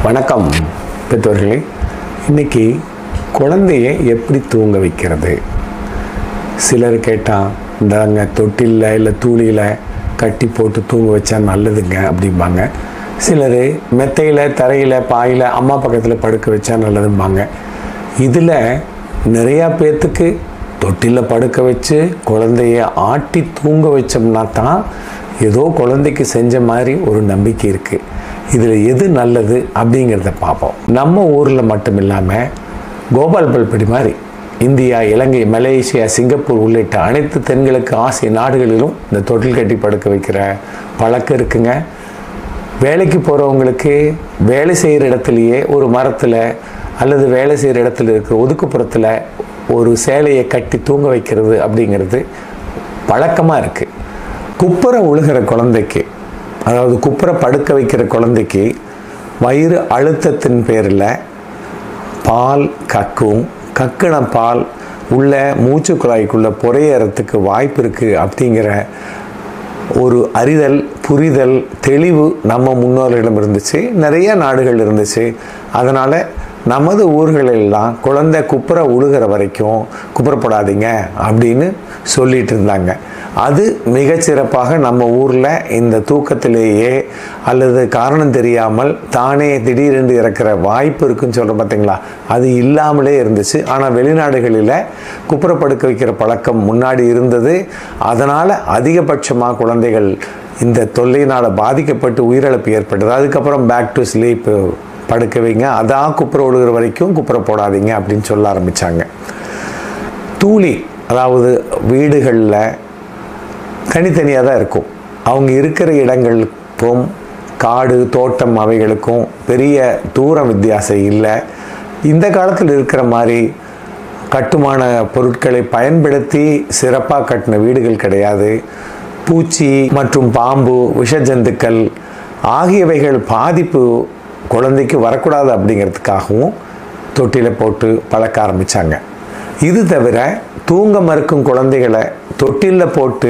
வணக்கம் பெற்றோர்களே இன்னைக்கு குழந்தைய எப்படி தூங்க வைக்கிறது சிலர் கேட்டால் இந்தாங்க தொட்டிலில் இல்லை தூளியில் கட்டி போட்டு தூங்க வச்சா நல்லதுங்க அப்படிம்பாங்க சிலர் மெத்தையில் தரையில் பாயில் அம்மா பக்கத்தில் படுக்க வச்சா நல்லதும்பாங்க இதில் நிறையா பேர்த்துக்கு தொட்டிலில் படுக்க வச்சு குழந்தைய ஆட்டி தூங்க வச்சோம்னா தான் ஏதோ குழந்தைக்கு செஞ்ச மாதிரி ஒரு நம்பிக்கை இருக்குது இதில் எது நல்லது அப்படிங்கிறத பார்ப்போம் நம்ம ஊரில் மட்டும் இல்லாமல் கோபால் பல்படி மாதிரி இந்தியா இலங்கை மலேசியா சிங்கப்பூர் உள்ளிட்ட அனைத்து தென்கிழக்கு ஆசிய நாடுகளிலும் இந்த தொட்டில் கட்டி படுக்க வைக்கிற பழக்கம் இருக்குங்க வேலைக்கு போகிறவங்களுக்கு வேலை செய்கிற இடத்துலையே ஒரு மரத்தில் அல்லது வேலை செய்கிற இடத்துல இருக்கிற ஒதுக்குப்புறத்தில் ஒரு சேலையை கட்டி தூங்க வைக்கிறது அப்படிங்கிறது பழக்கமாக இருக்குது குப்புற உழுகிற குழந்தைக்கு அதாவது குப்புற படுக்க வைக்கிற குழந்தைக்கு வயிறு அழுத்தத்தின் பேரில் பால் கக்கும் கக்கின பால் உள்ள மூச்சு குழாய்க்குள்ளே புறையறதுக்கு வாய்ப்பு இருக்குது அப்படிங்கிற ஒரு அறிதல் புரிதல் தெளிவு நம்ம முன்னோர்களிடம் இருந்துச்சு நிறைய நாடுகள் இருந்துச்சு அதனால் நமது ஊர்களெல்லாம் குழந்தை குப்புற உழுகிற வரைக்கும் குப்புறப்படாதீங்க அப்படின்னு சொல்லிட்டு இருந்தாங்க அது மிகச்சிறப்பாக நம்ம ஊரில் இந்த தூக்கத்திலேயே அல்லது காரணம் தெரியாமல் தானே திடீரென்று இறக்கிற வாய்ப்பு இருக்குன்னு சொல்கிறோம் பார்த்தீங்களா அது இல்லாமலே இருந்துச்சு ஆனால் வெளிநாடுகளில் குப்புறப்படுக்க வைக்கிற பழக்கம் முன்னாடி இருந்தது அதனால் அதிகபட்சமாக குழந்தைகள் இந்த தொல்லையினால் பாதிக்கப்பட்டு உயிரிழப்பு ஏற்பட்டது அதுக்கப்புறம் பேக் டு ஸ்லீப் படுக்க வைங்க அதான் குப்புற விழுகிற வரைக்கும் குப்புற போடாதீங்க அப்படின்னு சொல்ல ஆரம்பித்தாங்க தூளி அதாவது வீடுகளில் தனித்தனியாக தான் இருக்கும் அவங்க இருக்கிற இடங்களுக்கும் காடு தோட்டம் அவைகளுக்கும் பெரிய தூரம் வித்தியாசம் இல்லை இந்த காலத்தில் இருக்கிற மாதிரி கட்டுமான பொருட்களை பயன்படுத்தி சிறப்பாக கட்டின வீடுகள் கிடையாது பூச்சி மற்றும் பாம்பு விஷஜந்துக்கள் ஆகியவைகள் பாதிப்பு குழந்தைக்கு வரக்கூடாது அப்படிங்கிறதுக்காகவும் தொட்டியில் போட்டு பழக்க ஆரம்பித்தாங்க இது தவிர தூங்க மறுக்கும் குழந்தைகளை தொட்டிலில் போட்டு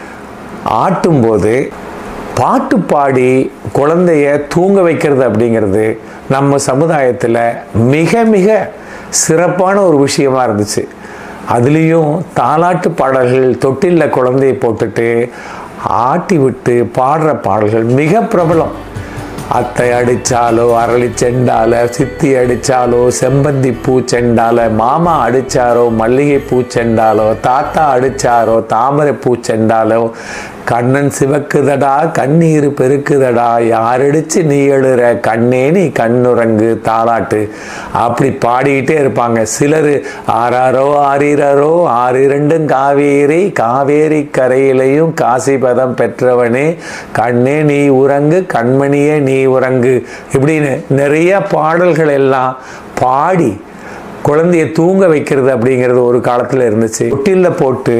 ஆட்டும்போது பாட்டு பாடி குழந்தைய தூங்க வைக்கிறது அப்படிங்கிறது நம்ம சமுதாயத்தில் மிக மிக சிறப்பான ஒரு விஷயமா இருந்துச்சு அதுலேயும் தாலாட்டு பாடல்கள் தொட்டிலில் குழந்தையை போட்டுட்டு ஆட்டி விட்டு பாடுற பாடல்கள் மிக பிரபலம் அத்தை அடித்தாலோ அரளி செண்டால சித்தி அடித்தாலோ செம்பந்தி பூ செண்டால மாமா அடித்தாரோ மல்லிகை பூ செண்டாலோ தாத்தா அடித்தாரோ தாமரை பூ செண்டாலோ கண்ணன் சிவக்குதடா கண்ணீர் பெருக்குதடா யாரடிச்சு நீ எழுற கண்ணே நீ கண்ணுறங்கு தாளாட்டு அப்படி பாடிக்கிட்டே இருப்பாங்க சிலர் ஆறாரோ ஆறீரோ ஆறிரண்டும் காவேரி காவேரி கரையிலையும் காசிபதம் பெற்றவனே கண்ணே நீ உறங்கு கண்மணியே நீ உறங்கு இப்படின்னு நிறைய பாடல்கள் எல்லாம் பாடி குழந்தைய தூங்க வைக்கிறது அப்படிங்கிறது ஒரு காலத்தில் இருந்துச்சு தொட்டிலில் போட்டு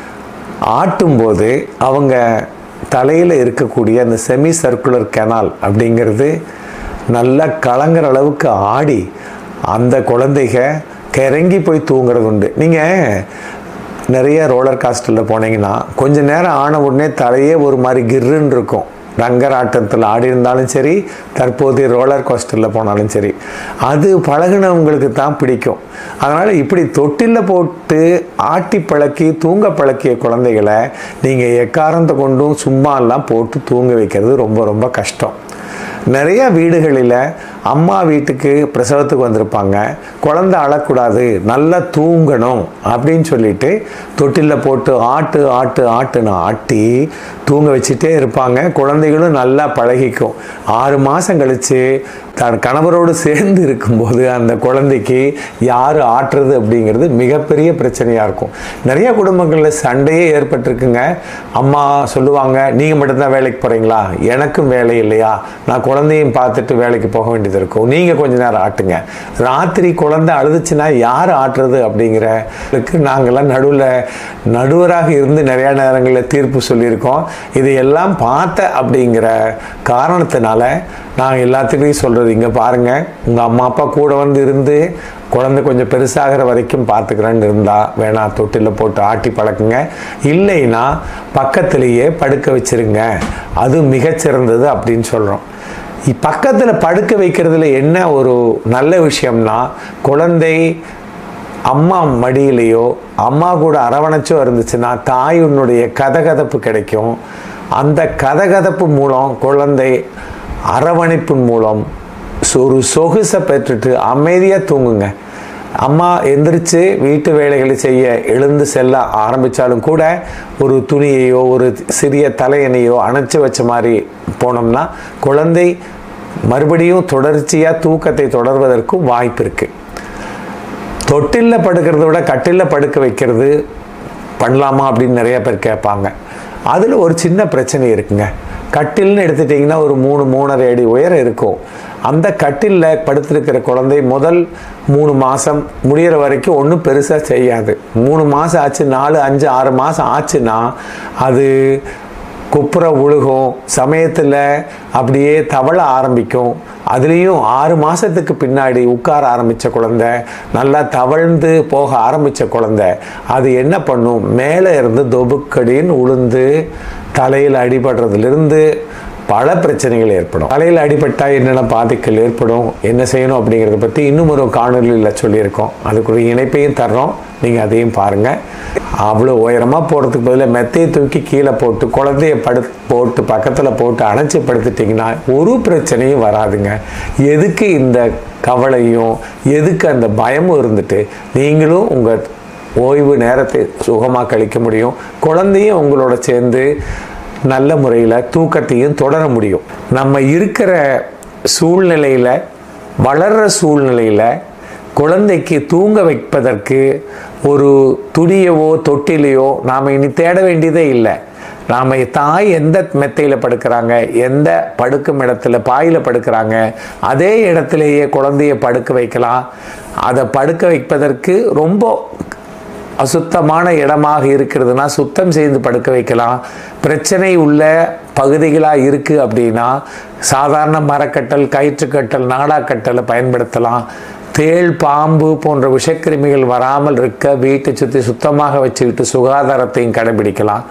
ஆட்டும்போது அவங்க தலையில் இருக்கக்கூடிய அந்த செமி சர்க்குலர் கெனால் அப்படிங்கிறது நல்லா கலங்குற அளவுக்கு ஆடி அந்த குழந்தைக கிறங்கி போய் தூங்குறது உண்டு நீங்கள் நிறைய ரோலர் காஸ்டில் போனீங்கன்னா கொஞ்ச நேரம் ஆன உடனே தலையே ஒரு மாதிரி கிர்ருன்னு இருக்கும் ரங்கராட்டத்தில் ஆடி இருந்தாலும் சரி தற்போதைய ரோலர் கோஸ்டரில் போனாலும் சரி அது பழகினவங்களுக்கு தான் பிடிக்கும் அதனால் இப்படி தொட்டிலில் போட்டு ஆட்டி பழக்கி தூங்க பழக்கிய குழந்தைகளை நீங்கள் எக்காரத்தை கொண்டும் சும்மாலாம் போட்டு தூங்க வைக்கிறது ரொம்ப ரொம்ப கஷ்டம் நிறைய வீடுகளில் அம்மா வீட்டுக்கு பிரசவத்துக்கு வந்திருப்பாங்க குழந்தை அழக்கூடாது நல்லா தூங்கணும் அப்படின்னு சொல்லிட்டு தொட்டிலில் போட்டு ஆட்டு ஆட்டு ஆட்டுன்னு ஆட்டி தூங்க வச்சுட்டே இருப்பாங்க குழந்தைகளும் நல்லா பழகிக்கும் ஆறு மாதம் கழித்து தன் கணவரோடு சேர்ந்து இருக்கும்போது அந்த குழந்தைக்கு யார் ஆட்டுறது அப்படிங்கிறது மிகப்பெரிய பிரச்சனையாக இருக்கும் நிறைய குடும்பங்களில் சண்டையே ஏற்பட்டிருக்குங்க அம்மா சொல்லுவாங்க நீங்கள் மட்டும்தான் வேலைக்கு போகிறீங்களா எனக்கும் வேலை இல்லையா நான் குழந்தையும் பார்த்துட்டு வேலைக்கு போக வேண்டியது இருக்கும் நீங்கள் கொஞ்ச நேரம் ஆட்டுங்க ராத்திரி குழந்தை அழுதுச்சுன்னா யார் ஆட்டுறது அப்படிங்கிற நாங்கள்லாம் நடுவில் நடுவராக இருந்து நிறையா நேரங்களில் தீர்ப்பு சொல்லியிருக்கோம் இதையெல்லாம் பார்த்த அப்படிங்கிற காரணத்தினால நான் எல்லாத்துலேயும் சொல்கிறது இங்கே பாருங்கள் உங்கள் அம்மா அப்பா கூட வந்து இருந்து குழந்தை கொஞ்சம் பெருசாகிற வரைக்கும் பார்த்துக்கிறேன்னு இருந்தால் வேணா தொட்டில் போட்டு ஆட்டி பழக்குங்க இல்லைன்னா பக்கத்துலேயே படுக்க வச்சிருங்க அது மிகச்சிறந்தது அப்படின்னு சொல்கிறோம் பக்கத்தில் படுக்க வைக்கிறதுல என்ன ஒரு நல்ல விஷயம்னா குழந்தை அம்மா மடியிலையோ அம்மா கூட அரவணைச்சோ இருந்துச்சுன்னா தாயினுடைய கதகதப்பு கிடைக்கும் அந்த கதகதப்பு மூலம் குழந்தை அரவணைப்பின் மூலம் ஒரு சொகுசை பெற்றுட்டு அமைதியாக தூங்குங்க அம்மா எந்திரிச்சு வீட்டு வேலைகளை செய்ய எழுந்து செல்ல ஆரம்பித்தாலும் கூட ஒரு துணியையோ ஒரு சிறிய தலையணையோ அணைச்சி வச்ச மாதிரி போனோம்னா குழந்தை மறுபடியும் தொடர்ச்சியாக தூக்கத்தை தொடர்வதற்கும் வாய்ப்பு இருக்குது தொட்டிலில் படுக்கிறத விட கட்டிலில் படுக்க வைக்கிறது பண்ணலாமா அப்படின்னு நிறைய பேர் கேட்பாங்க அதில் ஒரு சின்ன பிரச்சனை இருக்குங்க கட்டில்னு எடுத்துட்டிங்கன்னா ஒரு மூணு மூணரை அடி உயரம் இருக்கும் அந்த கட்டிலில் படுத்திருக்கிற குழந்தை முதல் மூணு மாதம் முடிகிற வரைக்கும் ஒன்றும் பெருசாக செய்யாது மூணு மாதம் ஆச்சு நாலு அஞ்சு ஆறு மாதம் ஆச்சுன்னா அது குப்புற உழுகும் சமயத்தில் அப்படியே தவள ஆரம்பிக்கும் அதுலேயும் ஆறு மாதத்துக்கு பின்னாடி உட்கார ஆரம்பித்த குழந்தை நல்லா தவழ்ந்து போக ஆரம்பித்த குழந்தை அது என்ன பண்ணும் மேலே இருந்து தொபுக்கடின்னு உளுந்து தலையில் அடிபடுறதுலேருந்து பல பிரச்சனைகள் ஏற்படும் தலையில் அடிபட்டால் என்னென்ன பாதிக்கல் ஏற்படும் என்ன செய்யணும் அப்படிங்கிறத பற்றி இன்னும் ஒரு காணொலியில் சொல்லியிருக்கோம் அதுக்குரிய இணைப்பையும் தர்றோம் நீங்கள் அதையும் பாருங்கள் அவ்வளோ உயரமாக போகிறதுக்கு பதிலாக மெத்தையை தூக்கி கீழே போட்டு குழந்தைய படு போட்டு பக்கத்தில் போட்டு அணைச்சி படுத்துட்டிங்கன்னா ஒரு பிரச்சனையும் வராதுங்க எதுக்கு இந்த கவலையும் எதுக்கு அந்த பயமும் இருந்துட்டு நீங்களும் உங்கள் ஓய்வு நேரத்தை சுகமாக கழிக்க முடியும் குழந்தையும் உங்களோட சேர்ந்து நல்ல முறையில் தூக்கத்தையும் தொடர முடியும் நம்ம இருக்கிற சூழ்நிலையில் வளர்கிற சூழ்நிலையில் குழந்தைக்கு தூங்க வைப்பதற்கு ஒரு துணியவோ தொட்டிலையோ நாம் இனி தேட வேண்டியதே இல்லை நாம் தாய் எந்த மெத்தையில் படுக்கிறாங்க எந்த படுக்கும் இடத்துல பாயில் படுக்கிறாங்க அதே இடத்துலையே குழந்தைய படுக்க வைக்கலாம் அதை படுக்க வைப்பதற்கு ரொம்ப அசுத்தமான இடமாக இருக்கிறதுனா சுத்தம் செய்து படுக்க வைக்கலாம் பிரச்சனை உள்ள பகுதிகளாக இருக்குது அப்படின்னா சாதாரண மரக்கட்டல் கயிற்றுக்கட்டல் நாடாக்கட்டலை பயன்படுத்தலாம் தேள் பாம்பு போன்ற விஷக்கிருமிகள் வராமல் இருக்க வீட்டை சுற்றி சுத்தமாக வச்சுக்கிட்டு சுகாதாரத்தையும் கடைபிடிக்கலாம்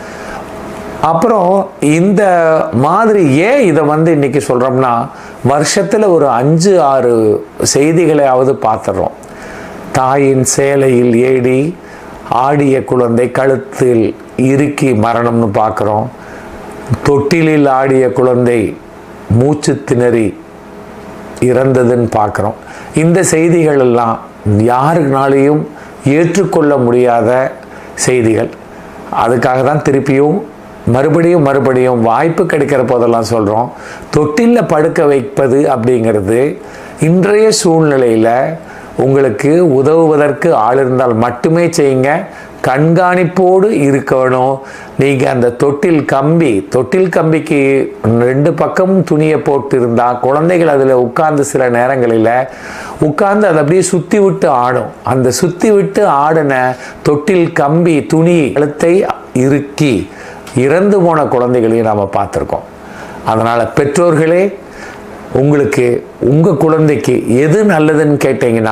அப்புறம் இந்த மாதிரி ஏன் இதை வந்து இன்னைக்கு சொல்கிறோம்னா வருஷத்தில் ஒரு அஞ்சு ஆறு செய்திகளையாவது பார்த்துடுறோம் தாயின் சேலையில் ஏடி ஆடிய குழந்தை கழுத்தில் இறுக்கி மரணம்னு பார்க்குறோம் தொட்டிலில் ஆடிய குழந்தை மூச்சு திணறி இறந்ததுன்னு பார்க்குறோம் இந்த செய்திகள் எல்லாம் யாருனாலையும் ஏற்றுக்கொள்ள முடியாத செய்திகள் அதுக்காக தான் திருப்பியும் மறுபடியும் மறுபடியும் வாய்ப்பு கிடைக்கிற போதெல்லாம் சொல்கிறோம் தொட்டிலில் படுக்க வைப்பது அப்படிங்கிறது இன்றைய சூழ்நிலையில் உங்களுக்கு உதவுவதற்கு ஆள் இருந்தால் மட்டுமே செய்யுங்க கண்காணிப்போடு இருக்கணும் நீங்கள் அந்த தொட்டில் கம்பி தொட்டில் கம்பிக்கு ரெண்டு பக்கமும் துணியை போட்டு இருந்தால் குழந்தைகள் அதில் உட்கார்ந்து சில நேரங்களில் உட்கார்ந்து அதை அப்படியே சுற்றி விட்டு ஆடும் அந்த சுற்றி விட்டு ஆடின தொட்டில் கம்பி துணி கழுத்தை இறுக்கி இறந்து போன குழந்தைகளையும் நாம் பார்த்துருக்கோம் அதனால் பெற்றோர்களே உங்களுக்கு உங்கள் குழந்தைக்கு எது நல்லதுன்னு கேட்டிங்கன்னா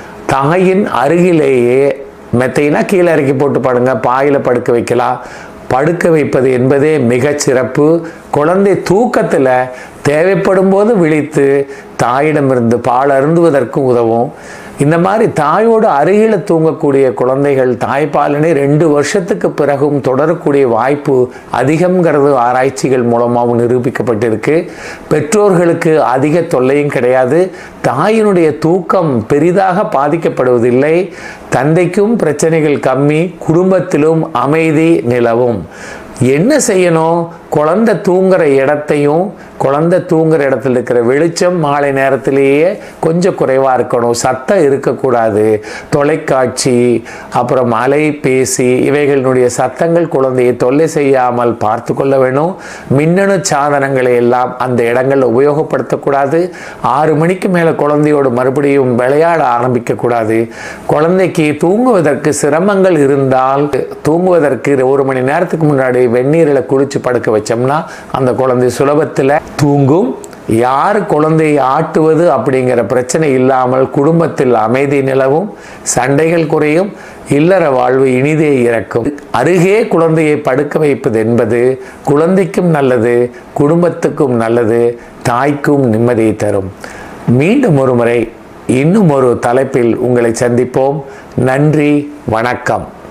தாயின் அருகிலேயே மெத்தைனா கீழே இறக்கி போட்டு படுங்க பாயில் படுக்க வைக்கலாம் படுக்க வைப்பது என்பதே மிகச் சிறப்பு குழந்தை தூக்கத்தில் தேவைப்படும் போது விழித்து தாயிடமிருந்து பால் அருந்துவதற்கு உதவும் இந்த மாதிரி தாயோடு அருகில் தூங்கக்கூடிய குழந்தைகள் தாய்ப்பாலினை ரெண்டு வருஷத்துக்கு பிறகும் தொடரக்கூடிய வாய்ப்பு அதிகம்ங்கிறது ஆராய்ச்சிகள் மூலமாகவும் நிரூபிக்கப்பட்டிருக்கு பெற்றோர்களுக்கு அதிக தொல்லையும் கிடையாது தாயினுடைய தூக்கம் பெரிதாக பாதிக்கப்படுவதில்லை தந்தைக்கும் பிரச்சனைகள் கம்மி குடும்பத்திலும் அமைதி நிலவும் என்ன செய்யணும் குழந்தை தூங்குற இடத்தையும் குழந்தை தூங்குற இடத்துல இருக்கிற வெளிச்சம் மாலை நேரத்திலேயே கொஞ்சம் குறைவாக இருக்கணும் சத்தம் இருக்கக்கூடாது தொலைக்காட்சி அப்புறம் அலைபேசி இவைகளினுடைய சத்தங்கள் குழந்தையை தொல்லை செய்யாமல் பார்த்து கொள்ள வேணும் மின்னணு சாதனங்களை எல்லாம் அந்த இடங்களில் உபயோகப்படுத்தக்கூடாது ஆறு மணிக்கு மேலே குழந்தையோடு மறுபடியும் விளையாட ஆரம்பிக்கக்கூடாது குழந்தைக்கு தூங்குவதற்கு சிரமங்கள் இருந்தால் தூங்குவதற்கு ஒரு மணி நேரத்துக்கு முன்னாடி வெந்நீரில் குளிச்சு படுக்க வச்சோம்னா அந்த குழந்தை சுலபத்தில் தூங்கும் யார் குழந்தையை ஆட்டுவது அப்படிங்கிற பிரச்சனை இல்லாமல் குடும்பத்தில் அமைதி நிலவும் சண்டைகள் குறையும் இல்லற வாழ்வு இனிதே இறக்கும் அருகே குழந்தையை படுக்க வைப்பது என்பது குழந்தைக்கும் நல்லது குடும்பத்துக்கும் நல்லது தாய்க்கும் நிம்மதியை தரும் மீண்டும் ஒரு முறை இன்னும் ஒரு தலைப்பில் உங்களை சந்திப்போம் நன்றி வணக்கம்